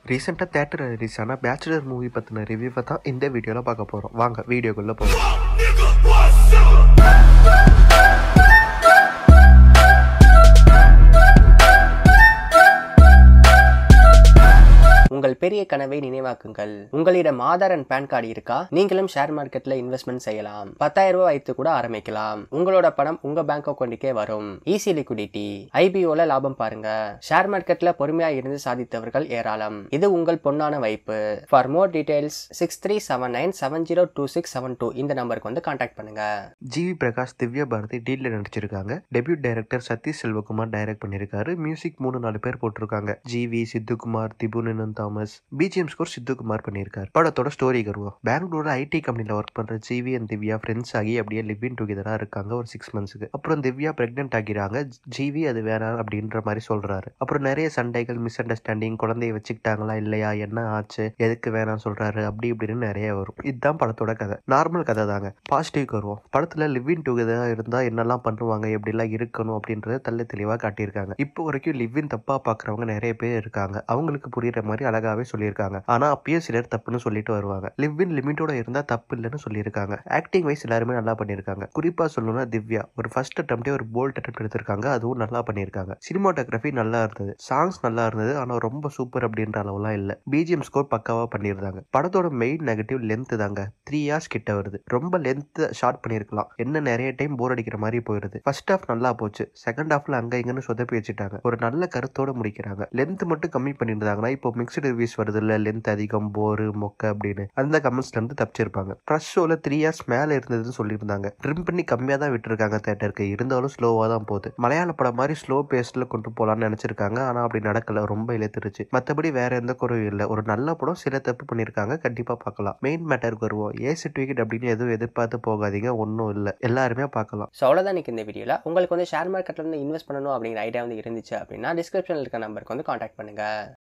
ரீசெண்டாக theatre release ஆன Bachelor movie பற்றின ரிவ்யூவை தான் இந்த வீடியோவில் பார்க்க போகிறோம் வாங்க வீடியோக்குள்ளே போகிறோம் உங்கள் பெரிய கனவை நினைவாக்குங்கள் உங்களிடம் ஆதார் அண்ட் பேன் கார்டு இருக்கா நீங்களும் ஷேர் மார்க்கெட்ல இன்வெஸ்ட்மெண்ட் செய்யலாம் பத்தாயிரம் ரூபாய் வைத்து கூட ஆரம்பிக்கலாம் உங்களோட பணம் உங்க பேங்க் அக்கௌண்ட்டுக்கே வரும் ஈஸி லிக்விடிட்டி ஐபிஓல லாபம் பாருங்க ஷேர் மார்க்கெட்ல பொறுமையா இருந்து சாதித்தவர்கள் ஏராளம் இது உங்கள் பொன்னான வாய்ப்பு for more details six three seven nine seven zero two six seven two இந்த நம்பருக்கு வந்து கான்டாக்ட் பண்ணுங்க ஜிவி பிரகாஷ் திவ்யா பாரதி டீலில் நடிச்சிருக்காங்க debut director Sathish Selvakumar direct பண்ணியிருக்காரு மியூசிக் மூணு நாலு பேர் போட்டிருக்காங்க GV Siddhu Kumar Dhibu Ninan Thomas BGM score Siddhu Kumar பண்ணியிருக்காரு படத்தோட ஸ்டோரி வருவோம் பெங்களூர் ஐடி கம்பெனியில் ஒர்க் பண்ற ஜிவி அண்ட் திவ்யா ஃப்ரெண்ட்ஸ் ஆகி அப்படியே லிவ் இன் டுகெதரா இருக்காங்க ஒரு சிக்ஸ் மந்த்ஸ்க்கு அப்புறம் திவ்யா பிரெக்னென்ட் ஆகிறாங்க ஜிவி அது வேணாம் அப்படின்ற மாதிரி சொல்றாரு அப்புறம் நிறைய சண்டைகள் மிஸ் அண்டர்ஸ்டாண்டிங் குழந்தைய வச்சுக்கிட்டாங்களா இல்லையா என்ன ஆச்சு எதுக்கு வேணாம் சொல்றாரு அப்படி இப்படின்னு நிறைய வரும் இதுதான் படத்தோட கதை நார்மல் கதை தாங்க பாசிட்டிவ்க்கு வருவோம் படத்துல லிவ் இன் டுகெதரா இருந்தா என்னெல்லாம் பண்ணுவாங்க எப்படிலாம் இருக்கணும் அப்படின்றத தள்ள தெளிவா காட்டியிருக்காங்க இப்போ வரைக்கும் லிவ் இன் தப்பா பாக்குறவங்க நிறைய பேர் இருக்காங்க அவங்களுக்கு புரியுற மாதிரி அழகாவே சொல்லியிருக்காங்க ஆனா அப்பயும் சிலர் தப்புன்னு சொல்லிட்டு வருவாங்க லிவ் இன் லிமிட்டோட இருந்தா தப்பு இல்லைன்னு சொல்லியிருக்காங்க ஆக்டிங் வைஸ் எல்லாருமே நல்லா பண்ணியிருக்காங்க குறிப்பா சொல்லணும்னா திவ்யா ஒரு ஃபர்ஸ்ட் அட்டம்ப்டே ஒரு போல்ட் அட்டம் எடுத்திருக்காங்க அதுவும் நல்லா பண்ணியிருக்காங்க சினிமாட்டோகிராஃபி நல்லா இருந்தது சாங்ஸ் நல்லா இருந்தது ஆனா ரொம்ப சூப்பர் அப்படின்ற அளவுலாம் இல்ல பிஜிஎம் ஸ்கோர் பக்காவா பண்ணியிருந்தாங்க படத்தோட மெயின் நெகட்டிவ் லென்த் தாங்க த்ரீ ஹார்ஸ் கிட்ட வருது ரொம்ப லென்த் ஷார்ட் பண்ணியிருக்கலாம் என்ன நிறைய டைம் போர் அடிக்கிற மாதிரி போயிருது ஃபர்ஸ்ட் ஹாஃப் நல்லா போச்சு செகண்ட் ஹாஃப்ல அங்க இங்கன்னு சொதப்பி வச்சுட்டாங்க ஒரு நல்ல கருத்தோட முடிக்கிறாங்க லென்த் மட்டும் கம்மி பண்ணியிருந்தாங்கன்னா இப்போ மிக்சடு ரிவ்யூஸ் வருது இல்ல லென்த் அதிகம் போரு மொக்க அப்படின்னு அந்த கமெண்ட்ஸ்ல இருந்து தப்பிச்சிருப்பாங்க ஃபர்ஸ்ட் ஷோல த்ரீ ஹார்ஸ் மேல இருந்ததுன்னு சொல்லியிருந்தாங்க ட்ரிம் பண்ணி கம்மியா தான் விட்டுருக்காங்க தேட்டருக்கு இருந்தாலும் ஸ்லோவா தான் போகுது மலையாள படம் மாதிரி ஸ்லோ பேஸ்ல கொண்டு போலாம்னு நினைச்சிருக்காங்க ஆனா அப்படி நடக்கல ரொம்ப இழுத்துருச்சு மத்தபடி வேற எந்த குறையும் இல்லை ஒரு நல்ல படம் சில தப்பு பண்ணியிருக்காங்க கண்டிப்பா பார்க்கலாம் மெயின் மேட்டருக்கு வருவோம் ஏ சர்டிஃபிகேட் அப்படின்னு எதுவும் எதிர்பார்த்து போகாதீங்க ஒன்றும் இல்லை எல்லாருமே பார்க்கலாம் ஸோ அவ்வளோதான் இன்னைக்கு இந்த வீடியோவில் உங்களுக்கு வந்து ஷேர் மார்க்கெட்டில் வந்து இன்வெஸ்ட் பண்ணணும் அப்படிங்கிற ஐடியா வந்து இருந்துச்சு அப்படின்னா டிஸ்கிரிப்ஷனில் இருக்க நம்பருக்கு வந்து கான்டாக்ட் பண்ணுங்க